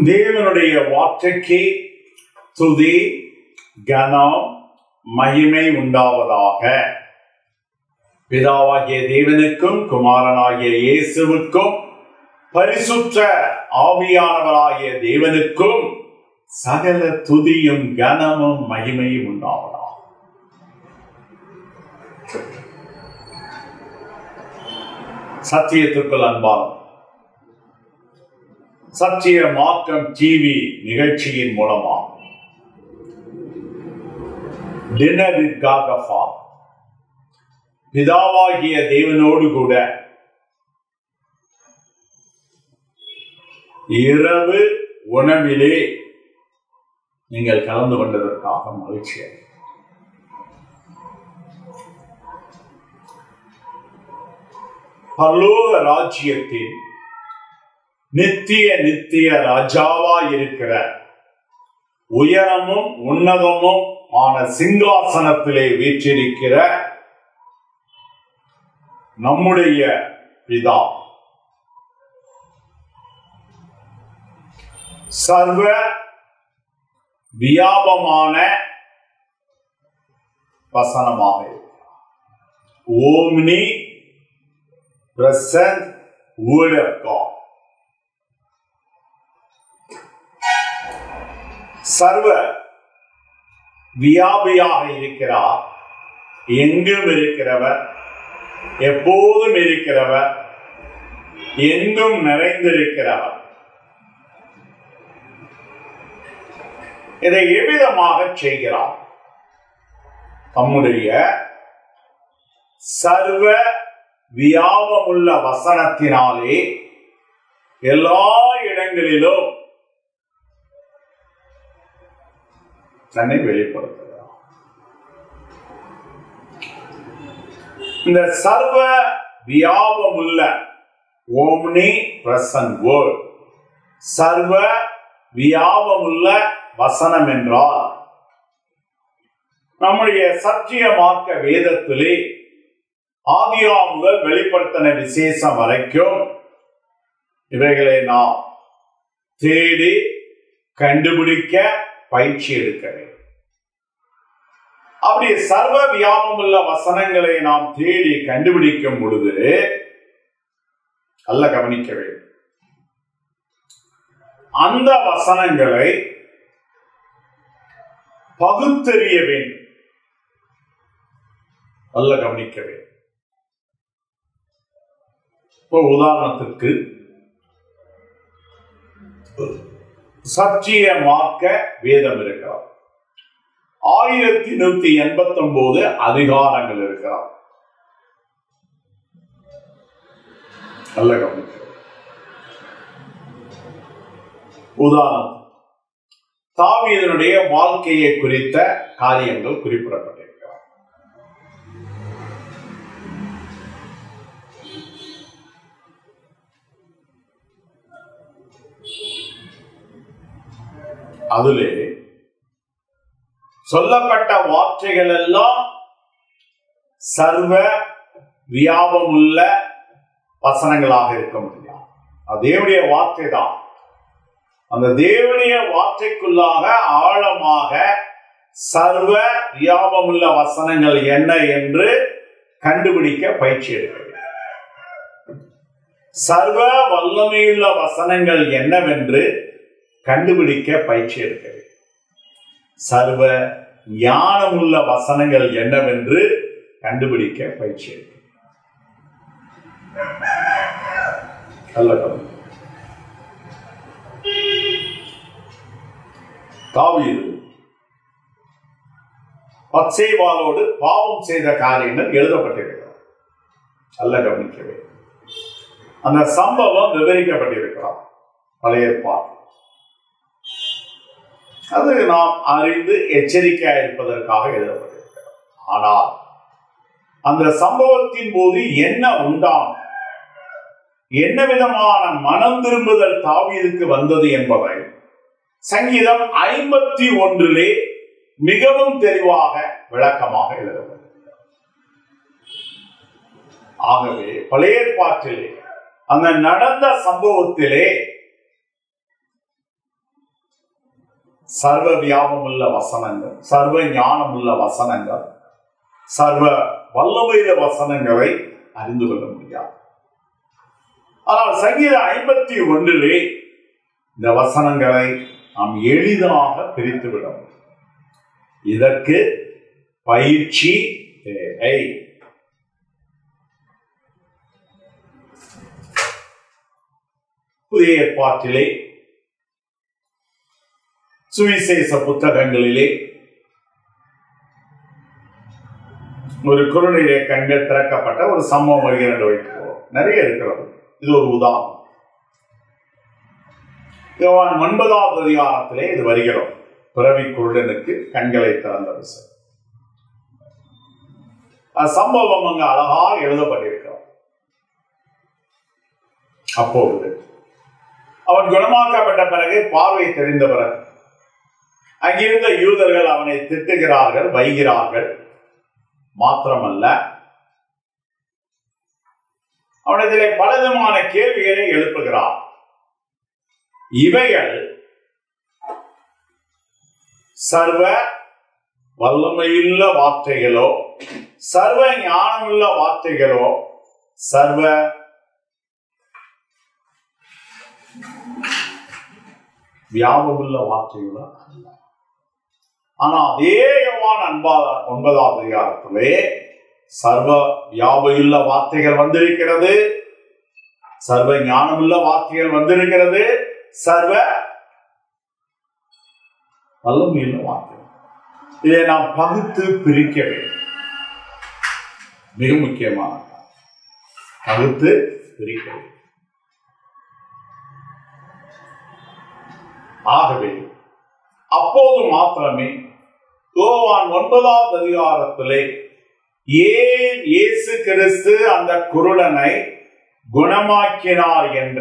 தேவனுடைய வார்த்தைக்கு துதி கனம் மகிமை உண்டாவதாக பிதாவாகிய தேவனுக்கும் குமாரனாகிய இயேசுவுக்கும் பரிசுத்த ஆவியானவராகிய தேவனுக்கும் சகல துதியும் கனமும் மகிமையும் உண்டாவதாக சத்தியத்திற்குள் அன்பாலும் சத்திய மாற்றம் டிவி நிகழ்ச்சியின் மூலமா டின்னர் வித் காகஃபா பிதாவாகிய தேவனோடு கூட இரவு உணவிலே நீங்கள் கலந்து கொண்டதற்காக மகிழ்ச்சி பரலோக ராஜ்யத்தின் நித்திய நித்திய ராஜாவா இருக்கிற உயரமும் உன்னதமும் ஆன சிங்காசனத்திலே வீற்றிருக்கிற நம்முடைய பிதா சர்வ வியாபமான வசனமாக omnipresent word of God சர்வ வியாபியாக இருக்கிறார் எங்கும் இருக்கிறவர் எப்போதும் இருக்கிறவர் எங்கும் நிறைந்திருக்கிறவர் இதை எவ்விதமாக செய்கிறார் தம்முடைய சர்வ வியாபமுள்ள வசனத்தினாலே எல்லா இடங்களிலும் தன்னை வெளிப்படுத்துகிறார் இந்த சர்வ வியாபமுள்ள ஓம்னி பிரசன் வேர்ட் சர்வ வியாபமுள்ள வசனம் என்றால் நம்முடைய சத்திய மார்க்க வேதத்திலே ஆதியா முதல் வெளிப்படுத்தின விசேஷம் வரைக்கும் இவைகளை நாம் தேடி கண்டுபிடிக்க பயிற்சி எடுக்க வேண்டும் அப்படி சர்வ வியாபமுள்ள வசனங்களை நாம் தேடி கண்டுபிடிக்கும் பொழுது அல்ல கவனிக்க வேண்டும் அந்த வசனங்களை பகுத்தறிய வேண்டும் நல்ல கவனிக்க வேண்டும் இப்போ உதாரணத்துக்கு சத்திய மார்க்க வேதம் இருக்கிறார் ஆயிரத்தி நூத்தி எண்பத்தி ஒன்பது அதிகாரங்கள் இருக்கிறார் நல்ல கவனிக்க உதாரணம் தாவீதனுடைய வாழ்க்கையை குறித்த காரியங்கள் குறிப்பிடப்பட்டிருக்கிறார் அதிலே சொல்லப்பட்ட வார்த்தைகள் எல்லாம் சர்வ வியாபமுள்ள வசனங்களாக இருக்க முடியும் அது தேவனுடைய வார்த்தை தான் அந்த தேவனுடைய வார்த்தைக்குள்ளாக ஆழமாக சர்வ வியாபமுள்ள வசனங்கள் என்ன என்று கண்டுபிடிக்க பயிற்சி எடுக்க வேண்டும் சர்வ வல்லமையுள்ள வசனங்கள் என்னவென்று கண்டுபிடிக்க பயிற்சி எடுக்க வேண்டும் சர்வ ஞானமுள்ள வசனங்கள் என்னவென்று கண்டுபிடிக்க பயிற்சி எடுக்க நல்ல கவனம் தாவீது பச்சைவாளோடு பாவம் செய்த காரியங்கள் எழுதப்பட்டிருக்கிறது நல்ல கவனிக்கவே அந்த சம்பவம் விவரிக்கப்பட்டிருக்கிறார் பழைய ஏற்பாடு அது நாம் அறிந்து எச்சரிக்கையாக இருப்பதற்காக எழுதப்பட்டிருக்கிறது ஆனால் அந்த சம்பவத்தின் போது என்ன உண்டாம் என்ன விதமான மனம் திரும்புதல் தாவீதுக்கு வந்தது என்பதை சங்கீதம் ஐம்பத்தி ஒன்றிலே மிகவும் தெளிவாக விளக்கமாக எழுதப்பட்டிருக்கிறது ஆகவே பழைய ஏற்பாட்டிலே அந்த நடந்த சம்பவத்திலே சர்வ வியாபமுள்ள வசனங்கள் சர்வ ஞானமுள்ள வசனங்கள் சர்வ வல்லமையில வசனங்களை அறிந்து கொள்ள முடியாது ஆனால் சங்கீதம் ஐம்பத்தி ஒன்றிலே இந்த வசனங்களை நாம் எளிதாக பிரித்து விட முடியும் இதற்கு பயிற்சி தேவை புதிய ஏற்பாட்டிலே சுவிசேஷ புத்தகங்களிலே ஒரு குருநிலை கண்கள் திறக்கப்பட்ட ஒரு சம்பவம் வருகிறது வைக்கிறோம் நிறைய இருக்கிறது இது ஒரு உதாரணம் யோவான் ஒன்பதாவது அதிகாரத்திலே இது வருகிறோம் பிறவி குருடனுக்கு கண்களை திறந்த விஷயம் அது சம்பவம் அங்கு அழகாக எழுதப்பட்டிருக்கிறது அப்போது அவன் குணமாக்கப்பட்ட பிறகு பார்வை தெரிந்த பிறகு அங்கிருந்த யூதர்கள் அவனை திட்டுகிறார்கள் வைகிறார்கள் மாத்திரமல்ல அவனதிலே பலவிதமான கேள்விகளை எழுப்புகிறார் இவைகள் சர்வ வல்லமையுள்ள வார்த்தைகளோ சர்வ ஞானமுள்ள வார்த்தைகளோ சர்வ வியாபமுள்ள வார்த்தைகளோ அல்ல ஆனா அதே யோவான் அன்பா ஒன்பதாவது அதிகாரத்திலே சர்வ வியாபமுள்ள வார்த்தைகள் வந்திருக்கிறது சர்வ ஞானமுள்ள வார்த்தைகள் வந்திருக்கிறது சர்வ வல்லமையுள்ள வார்த்தை இதை நாம் பகுத்து பிரிக்க வேண்டும் மிக முக்கியமான பகுத்து பிரிக்க வேண்டும் ஆகவே அப்போது மாத்திரமே யோவான் ஒன்பதாவது அதிகாரத்திலே ஏன் இயேசு கிறிஸ்து அந்த குருடனை குணமாக்கினார் என்ற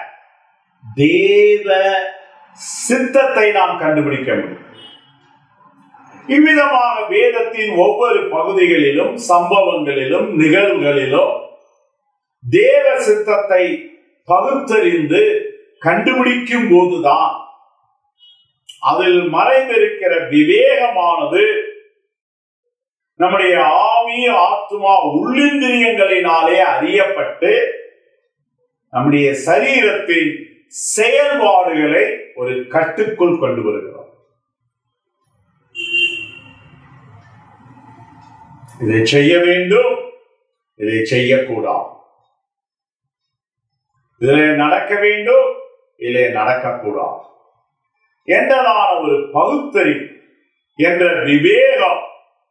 தேவ சித்தத்தை நாம் கண்டுபிடிக்க முடியும் இவ்விதமாக வேதத்தின் ஒவ்வொரு பகுதிகளிலும் சம்பவங்களிலும் நிகழ்வுகளிலும் தேவ சித்தத்தை பகுத்தறிந்து கண்டுபிடிக்கும் போதுதான் அதில் மறைந்திருக்கிற விவேகமானது நம்முடைய ஆவி ஆத்மா உள்ளிந்திரியங்களினாலே அறியப்பட்டு நம்முடைய சரீரத்தின் செயல்பாடுகளை ஒரு கட்டுக்குள் கொண்டு வருகிறோம் இதை செய்ய வேண்டும் இதை செய்யக்கூடாது இதிலே நடக்க வேண்டும் இதிலே நடக்கக்கூடாது என்றதான ஒரு பகுத்தறிவு என்ற விவேகம்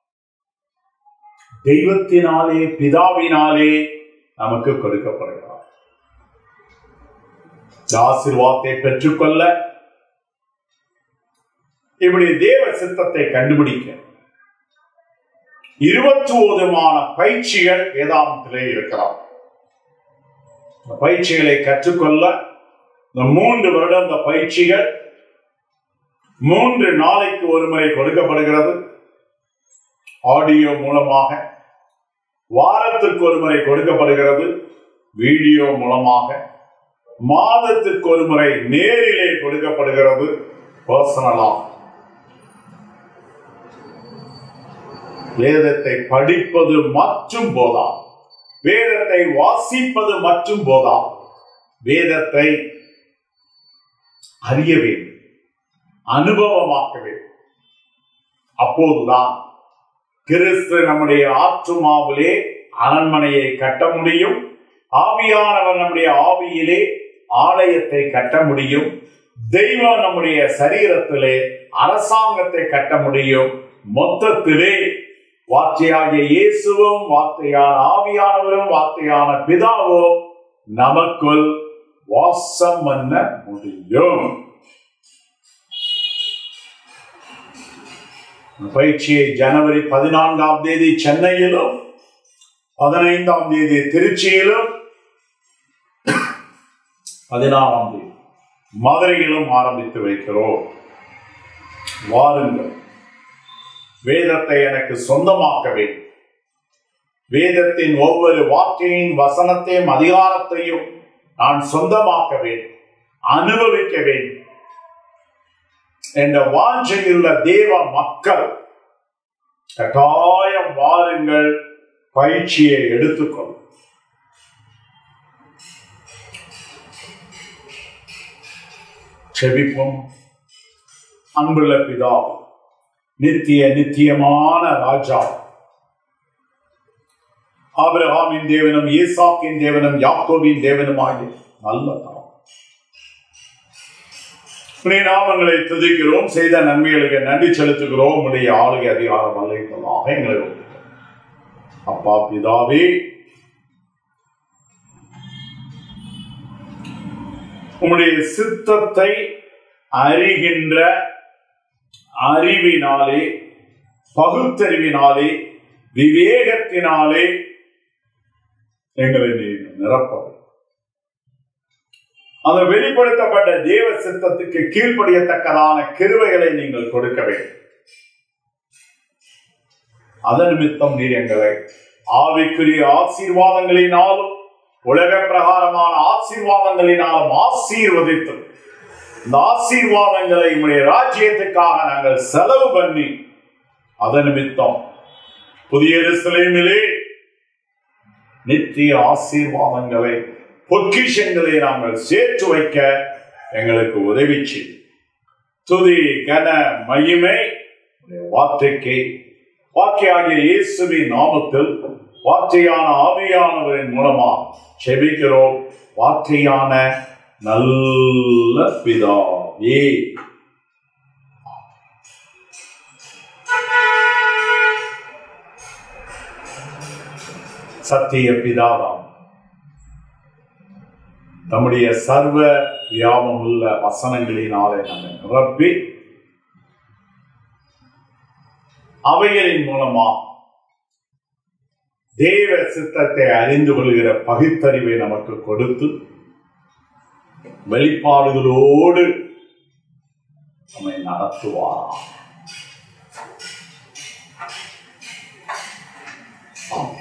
தெய்வத்தினாலே பிதாவினாலே நமக்கு கொடுக்கப்படுகிறார் ஆசிர்வாதத்தை பெற்றுக்கொள்ள இப்படி தேவ சித்தத்தை கண்டுபிடிக்க இருபத்தி விதமான பயிற்சிகள் வேதாந்தத்திலே இருக்கிறார் இந்த பயிற்சிகளை கற்றுக்கொள்ள இந்த மூன்று வருடம் இந்த பயிற்சிகள் மூன்று நாளைக்கு ஒரு முறை கொடுக்கப்படுகிறது ஆடியோ மூலமாக வாரத்திற்கு ஒரு முறை கொடுக்கப்படுகிறது வீடியோ மூலமாக மாதத்திற்கு ஒரு முறை நேரிலே கொடுக்கப்படுகிறது பர்சனலாக வேதத்தை படிப்பது மற்றும் போதா வேதத்தை வாசிப்பது மற்றும் போதா வேதத்தை அறிய வேண்டும் அனுபவமாக்க வேண்டும் அப்போதுதான் கிறிஸ்து நம்முடைய ஆற்றுமாவிலே அரண்மனையை கட்ட முடியும் ஆவியானவர் நம்முடைய ஆவியிலே ஆலயத்தை கட்ட முடியும் தெய்வம் நம்முடைய சரீரத்திலே அரசாங்கத்தை கட்ட முடியும் மொத்தத்திலே வார்த்தையாகிய இயேசுவும் வார்த்தையான ஆவியானவரும் வார்த்தையான பிதாவும் நமக்குள் வாசம் பண்ண முடியும் பயிற்சியை ஜனவரி பதினான்காம் தேதி சென்னையிலும் பதினைந்தாம் தேதி திருச்சியிலும் பதினாறாம் தேதி மதுரையிலும் ஆரம்பித்து வைக்கிறோம் வாருங்கள் வேதத்தை எனக்கு சொந்தமாக்க வேண்டும் வேதத்தின் ஒவ்வொரு வார்த்தையின் வசனத்தையும் அதிகாரத்தையும் நான் சொந்தமாக்க வேண்டும் அனுபவிக்க வேண்டும் என்ற வாஞ்சையுள்ள தேவ மக்கள் கட்டாயம் வாருங்கள் பயிற்சியை எடுத்துக்கொள்ளும் செபிப்போம் அன்புள்ள பிதா நித்திய நித்தியமான ராஜா ஆபிரகாமின் தேவனும் ஈசாக்கின் தேவனும் யாக்கோபின் தேவனுமாகிய நல்ல தாம் உடைய நாமங்களை துதிக்கிறோம் செய்த நன்மைகளுக்கு நன்றி செலுத்துகிறோம் உடைய ஆளுகை அதிகாரம் அழைப்பதாக எங்களை ஒப்புக்கிறோம். அப்பா பிதாவே உம்முடைய சித்தத்தை அறிகின்ற அறிவினாலே பகுத்தறிவினாலே விவேகத்தினாலே எங்களை நீ நிரப்ப அந்த வெளிப்படுத்தப்பட்ட தேவ சித்தத்துக்கு கீழ்ப்படியத்தக்கதான கிருவைகளை நீங்கள் கொடுக்க வேண்டும் அதன் நிமித்தம் நீர் எங்களை ஆவிக்குரிய ஆசீர்வாதங்களினாலும் உலக பிரகாரமான ஆசீர்வாதங்களினாலும் ஆசீர்வதித்து இந்த ஆசீர்வாதங்களை உடைய ராஜ்யத்துக்காக நாங்கள் செலவு பண்ணி அதன் நிமித்தம் புதிய எருசலேமிலே நித்திய ஆசீர்வாதங்களை பொக்கிஷங்களை நாங்கள் சேர்த்து வைக்க எங்களுக்கு உதவி செய்யும் துதி கன மகிமை உடைய வார்த்தைக்கு வார்த்தையாகிய இயேசுவின் நாமத்தில் வார்த்தையான ஆவியானவரின் மூலமா செபிக்கிறோம் வார்த்தையான நல்ல பிதாவே சத்திய பிதாவாம் தம்முடைய சர்வ வியாபமுள்ள வசனங்களினாலே நம்மை நிரப்பி அவைகளின் மூலமா தேவ சித்தத்தை அறிந்து கொள்கிற பகுத்தறிவை நமக்கு கொடுத்து வெளிப்பாடுகளோடு நம்மை நடத்துவார் ஆமென்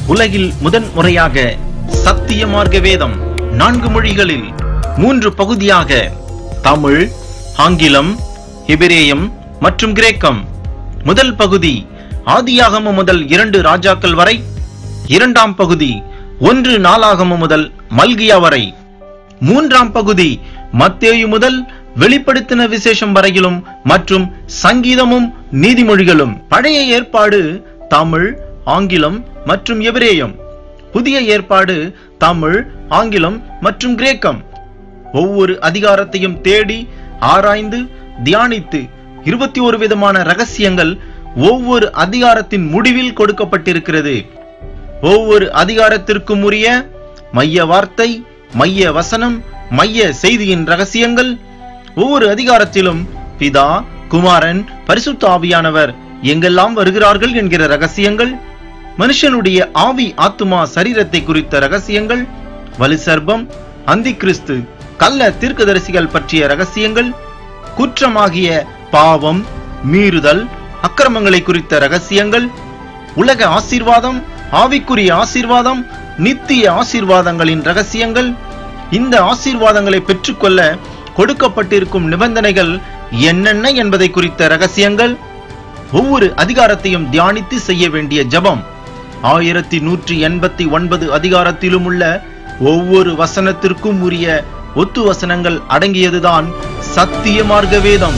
உலகில் முதன் முறையாக சத்திய மார்க்க வேதம் நான்கு மொழிகளில் மூன்று பகுதியாக தமிழ் ஆங்கிலம் எபிரேயம் மற்றும் கிரேக்கம் முதல் பகுதி ஆதியாகமம் முதல் இரண்டு ராஜாக்கள் வரை இரண்டாம் பகுதி ஒன்று நாளாகமம் முதல் மல்கியா வரை மூன்றாம் பகுதி மத்தேயு முதல் வெளிப்படுத்தின விசேஷம் வரையிலும் மற்றும் சங்கீதமும் நீதிமொழிகளும் பழைய ஏற்பாடு தமிழ் ஆங்கிலம் மற்றும் எபிரேயம் புதிய ஏற்பாடு தமிழ் ஆங்கிலம் மற்றும் கிரேக்கம் ஒவ்வொரு அதிகாரத்தையும் தேடி ஆராய்ந்து தியானித்து இருபத்தி ஒரு விதமான ரகசியங்கள் ஒவ்வொரு அதிகாரத்தின் முடிவில் கொடுக்கப்பட்டிருக்கிறது ஒவ்வொரு அதிகாரத்திற்கும் உரிய மைய வார்த்தை மைய வசனம் மைய செய்தியின் ரகசியங்கள் ஒவ்வொரு அதிகாரத்திலும் பிதா குமாரன் பரிசுத்த ஆவியானவர் எங்கெல்லாம் வருகிறார்கள் என்கிற ரகசியங்கள் மனுஷனுடைய ஆவி ஆத்துமா சரீரத்தை குறித்த ரகசியங்கள் வலு சர்ப்பம் அந்தி கிறிஸ்து கள்ள தீர்க்கதரிசிகள் பற்றிய ரகசியங்கள் குற்றமாகிய பாவம் மீறுதல் அக்கிரமங்களை குறித்த ரகசியங்கள் உலக ஆசீர்வாதம் ஆவிக்குரிய ஆசீர்வாதம் நித்திய ஆசீர்வாதங்களின் ரகசியங்கள் இந்த ஆசீர்வாதங்களை பெற்றுக்கொள்ள கொடுக்கப்பட்டிருக்கும் நிபந்தனைகள் என்னென்ன என்பதை குறித்த ரகசியங்கள் ஒவ்வொரு அதிகாரத்தையும் தியானித்து செய்ய வேண்டிய ஜபம் ஆயிரத்தி நூற்றி எண்பத்தி ஒன்பது அதிகாரத்திலும் உள்ள ஒவ்வொரு வசனத்திற்கும் உரிய ஒத்து வசனங்கள் அடங்கியதுதான் சத்திய மார்க்க வேதம்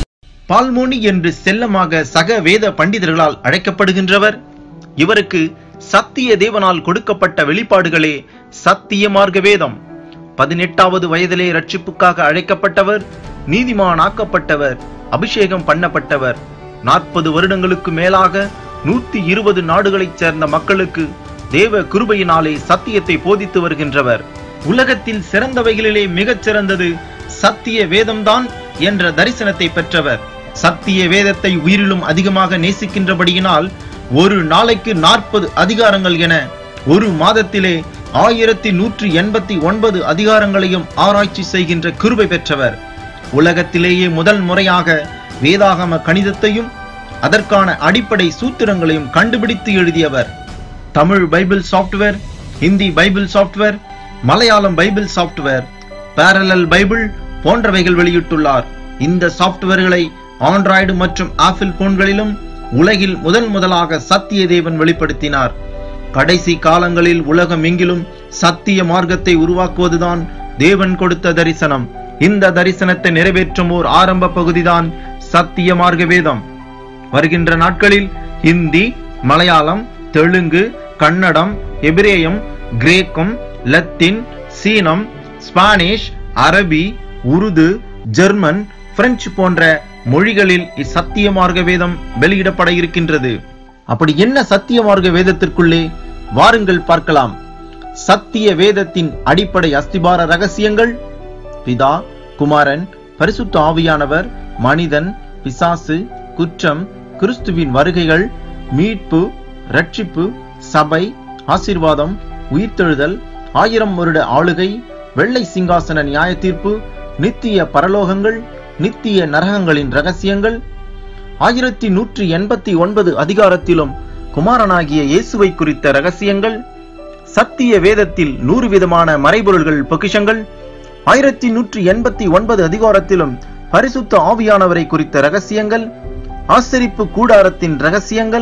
பால்மோனி என்று செல்லமாக சக வேத பண்டிதர்களால் அழைக்கப்படுகின்றவர் இவருக்கு சத்திய தேவனால் கொடுக்கப்பட்ட வெளிப்பாடுகளே சத்திய மார்க்க வேதம் பதினெட்டாவது வயதிலே ரட்சிப்புக்காக அழைக்கப்பட்டவர் நீதிமானாக்கப்பட்டவர் அபிஷேகம் பண்ணப்பட்டவர் நாற்பது வருடங்களுக்கு மேலாக நூத்தி இருபது நாடுகளைச் சேர்ந்த மக்களுக்கு தேவ கிருபையினாலே சத்தியத்தை போதித்து வருகின்றவர் உலகத்தில் சிறந்தவைகளிலே மிகச் சிறந்தது சத்திய வேதம்தான் என்ற தரிசனத்தை பெற்றவர் சத்திய வேதத்தை உயிரிலும் அதிகமாக நேசிக்கின்றபடியினால் ஒரு நாளைக்கு நாற்பது அதிகாரங்கள் என ஒரு மாதத்திலே ஆயிரத்தி நூற்றி எண்பத்தி ஒன்பது அதிகாரங்களையும் ஆராய்ச்சி செய்கின்ற கிருபை பெற்றவர் உலகத்திலேயே முதல் முறையாக வேதாகம கணிதத்தையும் அதற்கான அடிப்படை சூத்திரங்களையும் கண்டுபிடித்து எழுதியவர் Tamil Bible software Hindi Bible software Malayalam Bible software parallel Bible போன்றவைகள் வெளியிட்டுள்ளார் இந்த சாஃப்ட்வேர்களை ஆண்ட்ராய்டு மற்றும் ஆப்பிள் போன்களிலும் உலகில் முதன் முதலாக சத்திய தேவன் வெளிப்படுத்தினார் கடைசி காலங்களில் உலகம் எங்கிலும் சத்திய மார்க்கத்தை உருவாக்குவதுதான் தேவன் கொடுத்த தரிசனம் இந்த தரிசனத்தை நிறைவேற்றும் ஓர் ஆரம்ப பகுதிதான் சத்திய மார்க்க வேதம் வருகின்ற நாட்களில் ஹிந்தி மலையாளம் தெலுங்கு கன்னடம் எபிரேயம் கிரேக்கம் லத்தீன் சீனம் ஸ்பானிஷ் அரபி உருது ஜெர்மன் பிரெஞ்சு போன்ற மொழிகளில் இச்சத்திய மார்க்க வேதம் வெளியிடப்பட இருக்கின்றது அப்படி என்ன சத்திய மார்க்க வேதத்திற்குள்ளே வாருங்கள் பார்க்கலாம் சத்திய வேதத்தின் அடிப்படை அஸ்திபார ரகசியங்கள் பிதா குமாரன் பரிசுத்த ஆவியானவர் மனிதன் பிசாசு குற்றம் கிறிஸ்துவின் வருகைகள் மீட்பு ரட்சிப்பு சபை ஆசீர்வாதம் உயிர்த்தெழுதல் ஆயிரம் வருட ஆளுகை வெள்ளை சிங்காசன நியாய தீர்ப்பு நித்திய பரலோகங்கள் நித்திய நரகங்களின் ரகசியங்கள் ஆயிரத்தி நூற்றி எண்பத்தி ஒன்பது அதிகாரத்திலும் குமாரனாகிய இயேசுவை குறித்த ரகசியங்கள் சத்திய வேதத்தில் நூறு விதமான மறைபொருள்கள் பொக்கிஷங்கள் ஆயிரத்தி நூற்றி எண்பத்தி ஒன்பது அதிகாரத்திலும் பரிசுத்த ஆவியானவரை குறித்த ரகசியங்கள் ஆசரிப்பு கூடாரத்தின் ரகசியங்கள்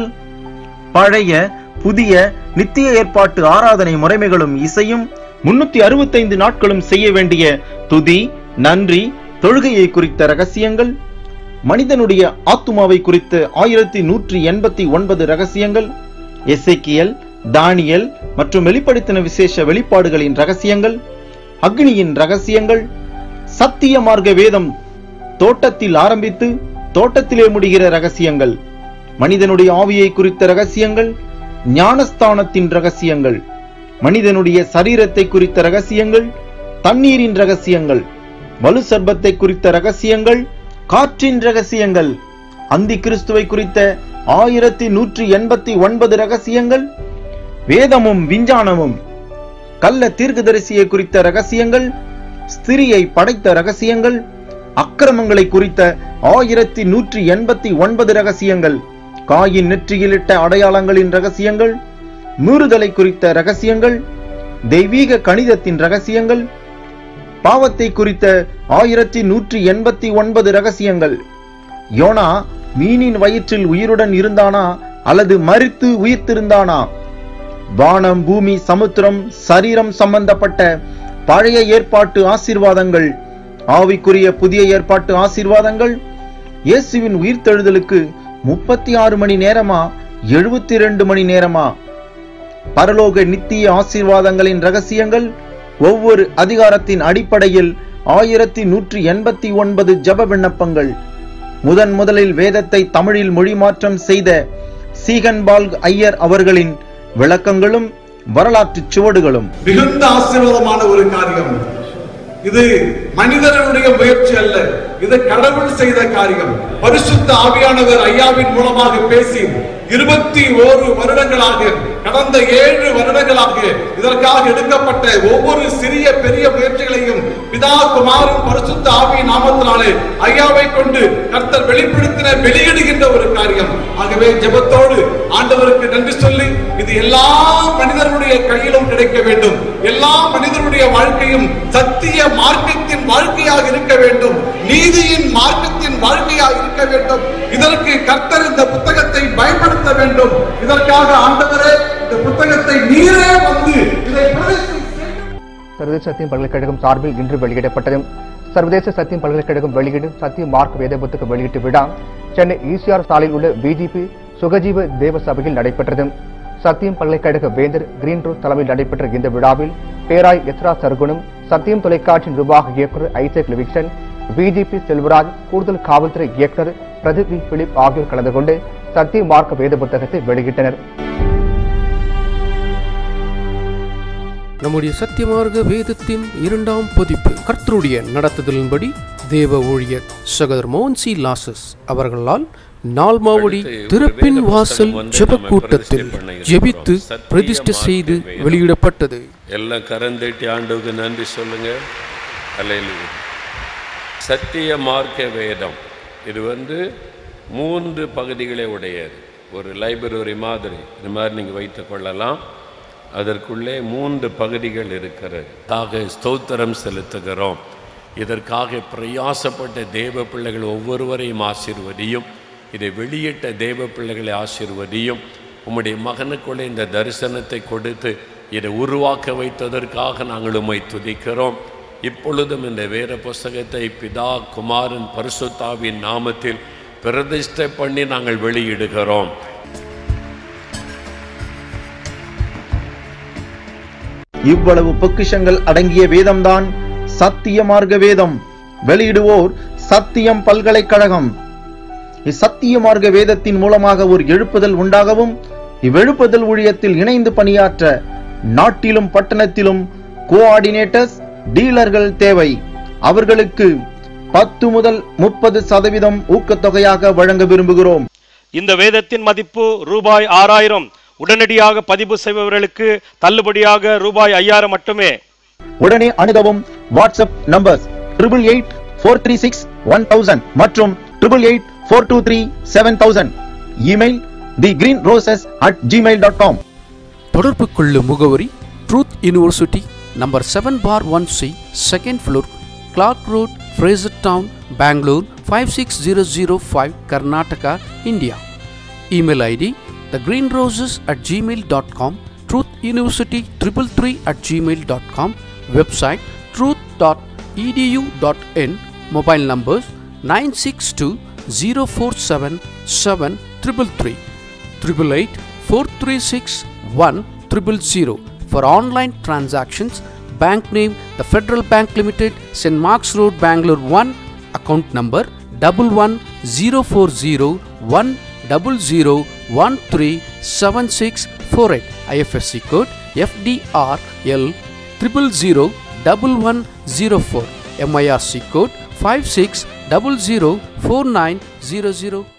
பழைய புதிய நித்திய ஏற்பாட்டு ஆராதனை முறைமைகளும் இசையும் முன்னூத்தி அறுபத்தைந்து நாட்களும் செய்ய வேண்டிய துதி நன்றி தொழுகையை குறித்த ரகசியங்கள் மனிதனுடைய ஆத்துமாவை குறித்த ஆயிரத்தி நூற்றி எண்பத்தி ஒன்பது ரகசியங்கள் எசேக்கியல் தானியல் மற்றும் வெளிப்படுத்தின விசேஷ வெளிப்பாடுகளின் ரகசியங்கள் அக்னியின் ரகசியங்கள் சத்திய மார்க்க வேதம் தோட்டத்தில் ஆரம்பித்து தோட்டத்திலே முடிகிற ரகசியங்கள் மனிதனுடைய ஆவியை குறித்த ரகசியங்கள் ஞானஸ்தானத்தின் ரகசியங்கள் மனிதனுடைய சரீரத்தை குறித்த ரகசியங்கள் தண்ணீரின் ரகசியங்கள் வலு சர்பத்தை குறித்த ரகசியங்கள் காற்றின் ரகசியங்கள் அந்தி கிறிஸ்துவை குறித்த ஆயிரத்தி நூற்றி எண்பத்தி ஒன்பது ரகசியங்கள் வேதமும் விஞ்ஞானமும் கள்ள தீர்க்கதரிசியை குறித்த ரகசியங்கள் ஸ்திரியை படைத்த ரகசியங்கள் அக்கிரமங்களை குறித்த ஆயிரத்தி நூற்றி எண்பத்தி ஒன்பது ரகசியங்கள் காயின் நெற்றியிலிட்ட அடையாளங்களின் ரகசியங்கள் மீறுதலை குறித்த ரகசியங்கள் தெய்வீக கணிதத்தின் ரகசியங்கள் பாவத்தை குறித்த ஆயிரத்தி நூற்றி எண்பத்தி ஒன்பது ரகசியங்கள் யோனா மீனின் வயிற்றில் உயிருடன் இருந்தானா அல்லது மரித்து உயிர்த்திருந்தானா வானம் பூமி சமுத்திரம் சரீரம் சம்பந்தப்பட்ட பழைய ஏற்பாட்டு ஆசீர்வாதங்கள் ஆவிக்குரிய புதிய ஏற்பாட்டு ஆசீர்வாதங்கள் இயேசுவின் உயிர்த்தெழுதலுக்கு முப்பத்தி ஆறு மணி நேரமா எழுபத்தி ரெண்டு மணி நேரமா பரலோக நித்திய ஆசீர்வாதங்களின் ரகசியங்கள் ஒவ்வொரு அதிகாரத்தின் அடிப்படையில் ஆயிரத்தி நூற்றி எண்பத்தி ஒன்பது ஜப விண்ணப்பங்கள் முதன் முதலில் வேதத்தை தமிழில் மொழிமாற்றம் செய்த சீகன்பால்க் ஐயர் அவர்களின் விளக்கங்களும் வரலாற்றுச் சுவடுகளும் மிகுந்த ஆசீர்வாதமான ஒரு காரியம் இது மனிதனுடைய முயற்சி அல்ல இது கடவுள் செய்த காரியம் பரிசுத்த ஆவியானவர் ஐயாவின் மூலமாக பேசி இருபத்தி ஓரு வருடங்களாக கடந்த ஏழு வருடங்களாக இதற்காக எடுக்கப்பட்ட ஒவ்வொரு சிறிய பெரிய முயற்சிகளையும் பிதா குமாரன் பரிசுத்த ஆவியின் நாமத்தினாலே ஐயாவை கொண்டு கர்த்தர் வெளிப்படுத்தின வெளியிடுகின்ற ஒரு காரியம் ஆகவே ஜெபத்தோடு ஆண்டவருக்கு நன்றி சொல்லி இது எல்லா மனிதனுடைய கையிலும் கிடைக்க வேண்டும் எல்லா மனிதனுடைய வாழ்க்கையும் சத்திய மார்க்கத்தின் வாழ்க்கையாக இருக்க வேண்டும் நீதியின் மார்க்கத்தின் வாழ்க்கையாக இருக்க வேண்டும் இதற்கு கர்த்தர் இந்த புத்தகத்தை பயன்படுத்த வேண்டும் இதற்காக ஆண்டவரே இந்த புத்தகத்தை நீரே வந்து இதை பிரதிஷ்டை செய்ய சர்வதேச சத்தியம் பல்கலைக்கழகம் சார்பில் இன்று வெளியிடப்பட்டது சர்வதேச சத்தியம் பல்கலைக்கழகம் வெளியிடும் சத்திய மார்க் வேத புத்தக வெளியீட்டு விழா சென்னை ஈசிஆர் சாலையில் உள்ள பிஜேபி சுகஜீவ தேவ சபையில் நடைபெற்றது சத்தியம் பல்கலைக்கழக வேந்தர் கிரீன் ரோஸ் தலைமையில் நடைபெற்ற இந்த விழாவில் பேராய் எத்ரா சர்குணம் சத்தியம் தொலைக்காட்சியின் நிர்வாக இயக்குநர் ஐசக் லிவிக்சன் பிஜேபி செல்வராஜ் கூடுதல் காவல்துறை இயக்குநர் பிரதீப் வி. பிலிப் ஆகியோர் கலந்து கொண்டு சத்திய மார்க்க வேத புத்தகத்தை வெளியிட்டனர் நம்முடைய சத்தியமார்க்க வேதத்தின் இரண்டாம் பதிப்பு கர்த்தருடைய நடத்துதலின்படி தேவ ஊழியர் சகோதரர் மோகன் சி லாசஸ் அவர்களால் நால்மாவடி திறப்பின் வாசல் ஜெப கூட்டத்தில் ஜெபித்து பிரதிஷ்டை செய்து வெளியிடப்பட்டது எல்லாம் கரந்தட்டி ஆண்டவுக்கு நன்றி சொல்லுங்க அல்லேலூயா சத்திய மார்க்க வேதம் இது வந்து மூன்று பகுதிகளை உடையது ஒரு லைப்ரரி மாதிரி இது மாதிரி நீங்கள் வைத்துக் கொள்ளலாம் அதற்குள்ளே மூன்று பகுதிகள் இருக்கிறது ஆக ஸ்தோத்திரம் செலுத்துகிறோம் இதற்காக பிரயாசப்பட்ட தேவ பிள்ளைகள் ஒவ்வொருவரையும் ஆசீர்வதியும் இதை வெளியிட்ட தேவ பிள்ளைகளை ஆசீர்வதியும் உம்முடைய மகனுக்குள்ளே இந்த தரிசனத்தை கொடுத்து இதை உருவாக்க வைத்ததற்காக நாங்கள் உம்மை துதிக்கிறோம் இப்பொழுதும் இந்த வேத புஸ்தகத்தை பிதா குமாரன் பரிசுத்தாவின் நாமத்தில் பிரதிஷ்டை பண்ணி நாங்கள் வெளியிடுகிறோம் இவ்வளவு பொக்கிஷங்கள் அடங்கிய வேதம்தான் சத்திய மார்க்க வேதம் வெளியிடுவோர் சத்தியம் பல்கலைக்கழகம் இச்சத்திய மார்க்க வேதத்தின் மூலமாக ஒரு எழுப்புதல் உண்டாகவும் இவ்வெழுப்புதல் ஊழியத்தில் இணைந்து பணியாற்ற நாட்டிலும் பட்டணத்திலும் கோஆர்டினேட்டர்ஸ் டீலர்கள் தேவை அவர்களுக்கு பத்து முதல் முப்பது சதவீதம் ஊக்கத்தொகையாக வழங்க விரும்புகிறோம் இந்த வேதத்தின் மதிப்பு ரூபாய் ஆறாயிரம் உடனடியாக பதிவு செய்பவர்களுக்கு தள்ளுபடியாக ரூபாய் ஐயாயிரம் மட்டுமே உடனே அணுகவும் WhatsApp numbers triple eight four three six one thousand மற்றும் triple eight four two three seven thousand email the green roses at Gmail dot com தொடர்பு கொள்ளும் முகவரி Truth University number seven four one C second floor Clark Road Fraser Town Bangalore five six zero zero five Karnataka India email ID the green roses at Gmail dot com Truth University triple three at Gmail dot com website truth dot edu dot in mobile numbers nine six two zero four seven seven triple three triple eight four three six one triple zero. For online transactions, bank name the Federal Bank Limited, St. Mark's Road, Bangalore one. Account number double one zero four zero one double zero one three seven six four eight. IFSC code FDRL triple zero double one zero four. MIRC code five six double zero four nine zero zero